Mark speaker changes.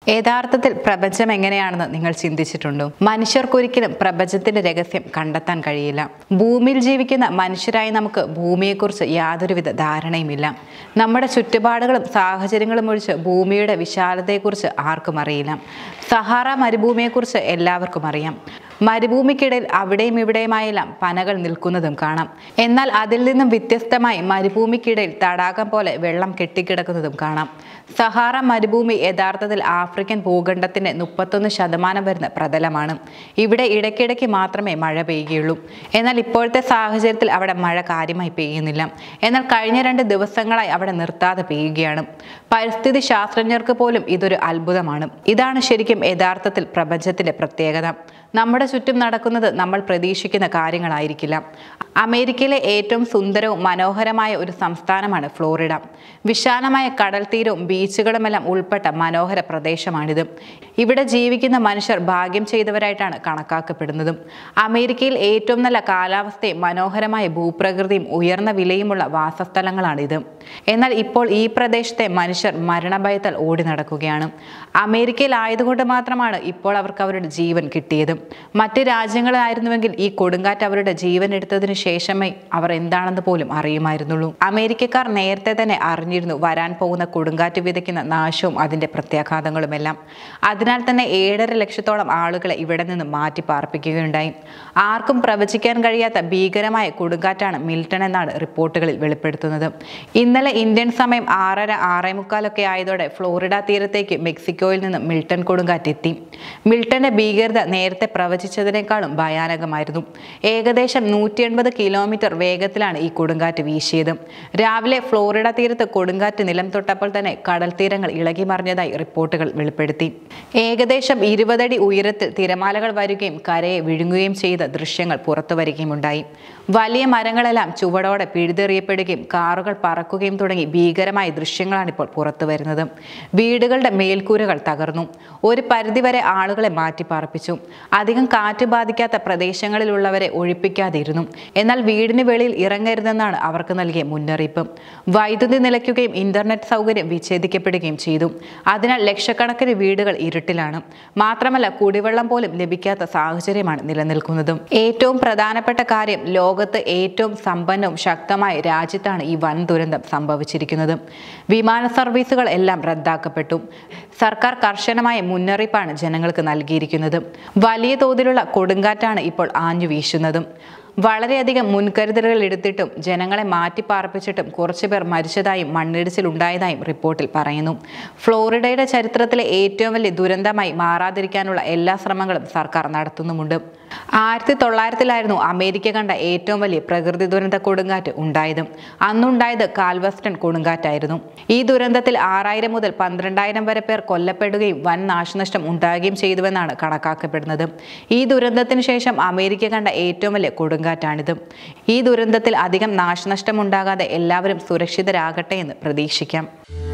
Speaker 1: യഥാർത്ഥത്തിൽ പ്രപഞ്ചം എങ്ങനെയാണെന്ന് നിങ്ങൾ ചിന്തിച്ചിട്ടുണ്ടോ മനുഷ്യർക്കൊരിക്കലും പ്രപഞ്ചത്തിന്റെ രഹസ്യം കണ്ടെത്താൻ കഴിയില്ല ഭൂമിയിൽ ജീവിക്കുന്ന മനുഷ്യരായി നമുക്ക് ഭൂമിയെക്കുറിച്ച് യാതൊരുവിധ ധാരണയുമില്ല നമ്മുടെ ചുറ്റുപാടുകളും സാഹചര്യങ്ങളും ഒഴിച്ച് ഭൂമിയുടെ വിശാലതയെക്കുറിച്ച് ആർക്കും അറിയില്ല സഹാറ മരുഭൂമിയെക്കുറിച്ച് എല്ലാവർക്കും അറിയാം മരുഭൂമിക്കിടയിൽ അവിടെയും ഇവിടെയുമായെല്ലാം പനകൾ നിൽക്കുന്നതും കാണാം എന്നാൽ അതിൽ നിന്നും വ്യത്യസ്തമായി മരുഭൂമിക്കിടയിൽ തടാകം പോലെ വെള്ളം കെട്ടിക്കിടക്കുന്നതും കാണാം സഹാറ മരുഭൂമി യഥാർത്ഥത്തിൽ ആഫ്രിക്കൻ ഭൂഖണ്ഡത്തിന്റെ മുപ്പത്തൊന്ന് ശതമാനം വരുന്ന പ്രതലമാണ് ഇവിടെ ഇടയ്ക്കിടയ്ക്ക് മാത്രമേ മഴ പെയ്യുകയുള്ളൂ എന്നാൽ ഇപ്പോഴത്തെ സാഹചര്യത്തിൽ അവിടെ മഴ കാര്യമായി പെയ്യുന്നില്ല എന്നാൽ കഴിഞ്ഞ രണ്ട് ദിവസങ്ങളായി അവിടെ നിർത്താതെ പെയ്യുകയാണ് പരിസ്ഥിതി ശാസ്ത്രജ്ഞർക്ക് പോലും ഇതൊരു അത്ഭുതമാണ് ഇതാണ് ശരിക്കും യഥാർത്ഥത്തിൽ പ്രപഞ്ചത്തിന്റെ പ്രത്യേകത നമ്മുടെ ചുറ്റും നടക്കുന്നത് നമ്മൾ പ്രതീക്ഷിക്കുന്ന കാര്യങ്ങളായിരിക്കില്ല അമേരിക്കയിലെ ഏറ്റവും സുന്ദരവും മനോഹരമായ ഒരു സംസ്ഥാനമാണ് ഫ്ലോറിഡ വിശാലമായ കടൽ തീരവും ബീച്ചുകളുമെല്ലാം ഉൾപ്പെട്ട മനോഹര പ്രദേശമാണിത് ഇവിടെ ജീവിക്കുന്ന മനുഷ്യർ ഭാഗ്യം ചെയ്തവരായിട്ടാണ് കണക്കാക്കപ്പെടുന്നത് അമേരിക്കയിൽ ഏറ്റവും നല്ല കാലാവസ്ഥയും മനോഹരമായ ഭൂപ്രകൃതിയും ഉയർന്ന വിലയുമുള്ള വാസസ്ഥലങ്ങളാണിത് എന്നാൽ ഇപ്പോൾ ഈ പ്രദേശത്തെ മനുഷ്യർ മരണഭയത്താൽ ഓടി നടക്കുകയാണ് അമേരിക്കയിൽ ആയതുകൊണ്ട് മാത്രമാണ് ഇപ്പോൾ അവർക്ക് അവരുടെ ജീവൻ കിട്ടിയത് മറ്റ് രാജ്യങ്ങളായിരുന്നുവെങ്കിൽ ഈ കൊടുങ്കാറ്റ് അവരുടെ ജീവൻ എടുത്തതിന് ശേഷമേ അവർ എന്താണെന്ന് പോലും അറിയുമായിരുന്നുള്ളൂ അമേരിക്കക്കാർ നേരത്തെ തന്നെ അറിഞ്ഞിരുന്നു വരാൻ പോകുന്ന കൊടുങ്കാറ്റ് വിതയ്ക്കുന്ന നാശവും അതിന്റെ പ്രത്യാഘാതങ്ങളുമെല്ലാം അതിനാൽ തന്നെ ഏഴര ലക്ഷത്തോളം ആളുകളെ ഇവിടെ നിന്ന് മാറ്റി പാർപ്പിക്കുകയുണ്ടായി ആർക്കും പ്രവചിക്കാൻ കഴിയാത്ത ഭീകരമായ കൊടുങ്കാറ്റാണ് മിൽട്ടൺ എന്നാണ് റിപ്പോർട്ടുകളിൽ വെളിപ്പെടുത്തുന്നത് ഇന്നലെ ഇന്ത്യൻ സമയം ആറര ആറേ മുക്കാലൊക്കെ ആയതോടെ ഫ്ലോറിഡ തീരത്തേക്ക് മെക്സിക്കോയിൽ നിന്ന് മിൽട്ടൺ കൊടുങ്കാറ്റ് എത്തി മിൽട്ടന്റെ ഭീകരത നേരത്തെ പ്രവചിച്ചതിനേക്കാളും ഭയാനകമായിരുന്നു ഏകദേശം നൂറ്റി എൺപത് കിലോമീറ്റർ വേഗത്തിലാണ് ഈ കൊടുങ്കാറ്റ് വീശിയത് രാവിലെ ഫ്ലോറിഡ തീരത്ത് കൊടുങ്കാറ്റ് നിലം തൊട്ടപ്പോൾ തന്നെ കടൽ തീരങ്ങൾ ഇളകി മറിഞ്ഞതായി റിപ്പോർട്ടുകൾ വെളിപ്പെടുത്തി ഏകദേശം ഇരുപതടി ഉയരത്തിൽ തിരമാലകൾ വരികയും കരയെ വിഴുങ്ങുകയും ചെയ്ത ദൃശ്യങ്ങൾ പുറത്തു വരികയും ഉണ്ടായി വലിയ മരങ്ങളെല്ലാം ചുവടോടെ പിഴുതെറിയപ്പെടുകയും കാറുകൾ പറക്കുകയും തുടങ്ങി ഭീകരമായ ദൃശ്യങ്ങളാണ് ഇപ്പോൾ പുറത്തു വരുന്നത് വീടുകളുടെ മേൽക്കൂരകൾ തകർന്നു ഒരു പരിധിവരെ ആളുകളെ മാറ്റിപ്പാർപ്പിച്ചു അധികം കാറ്റ് ബാധിക്കാത്ത പ്രദേശങ്ങളിലുള്ളവരെ ഒഴിപ്പിക്കാതിരുന്നു എന്നാൽ വീടിന് വെളിയിൽ ഇറങ്ങരുതെന്നാണ് അവർക്ക് നൽകിയ മുന്നറിയിപ്പ് വൈദ്യുതി നിലയ്ക്കുകയും ഇന്റർനെറ്റ് സൗകര്യം വിച്ഛേദിക്കപ്പെടുകയും ചെയ്തു അതിനാൽ ലക്ഷക്കണക്കിന് വീടുകൾ ഇരുട്ടിലാണ് മാത്രമല്ല കുടിവെള്ളം പോലും ലഭിക്കാത്ത സാഹചര്യമാണ് നിലനിൽക്കുന്നത് ഏറ്റവും പ്രധാനപ്പെട്ട കാര്യം ലോകത്ത് ഏറ്റവും സമ്പന്നവും ശക്തമായ രാജ്യത്താണ് ഈ വൻ ദുരന്തം സംഭവിച്ചിരിക്കുന്നത് വിമാന സർവീസുകൾ എല്ലാം റദ്ദാക്കപ്പെട്ടു സർക്കാർ കർശനമായ മുന്നറിയിപ്പാണ് ജനങ്ങൾക്ക് നൽകിയിരിക്കുന്നത് വലിയ തോതിലുള്ള കൊടുങ്കാറ്റാണ് ഇപ്പോൾ ആഞ്ഞു വീശുന്നതും വളരെയധികം മുൻകരുതലുകൾ എടുത്തിട്ടും ജനങ്ങളെ മാറ്റിപ്പാർപ്പിച്ചിട്ടും കുറച്ചുപേർ മരിച്ചതായും മണ്ണിടിച്ചിൽ ഉണ്ടായതായും റിപ്പോർട്ടിൽ പറയുന്നു ഫ്ലോറിഡയുടെ ചരിത്രത്തിലെ ഏറ്റവും വലിയ ദുരന്തമായി മാറാതിരിക്കാനുള്ള എല്ലാ ശ്രമങ്ങളും സർക്കാർ നടത്തുന്നുമുണ്ട് ആയിരത്തി തൊള്ളായിരത്തിലായിരുന്നു അമേരിക്ക കണ്ട ഏറ്റവും വലിയ പ്രകൃതി ദുരന്ത കൊടുങ്കാറ്റ് ഉണ്ടായത് അന്നുണ്ടായത് കാൽവസ്റ്റൺ കൊടുങ്കാറ്റായിരുന്നു ഈ ദുരന്തത്തിൽ ആറായിരം മുതൽ പന്ത്രണ്ടായിരം വരെ പേർ കൊല്ലപ്പെടുകയും വൻ നാശനഷ്ടം ഉണ്ടാകുകയും ചെയ്തുവെന്നാണ് കണക്കാക്കപ്പെടുന്നത് ഈ ദുരന്തത്തിന് ശേഷം അമേരിക്ക കണ്ട ഏറ്റവും വലിയ കൊടുങ്കാറ്റാണിത് ഈ ദുരന്തത്തിൽ അധികം നാശനഷ്ടം ഉണ്ടാകാതെ എല്ലാവരും സുരക്ഷിതരാകട്ടെ എന്ന് പ്രതീക്ഷിക്കാം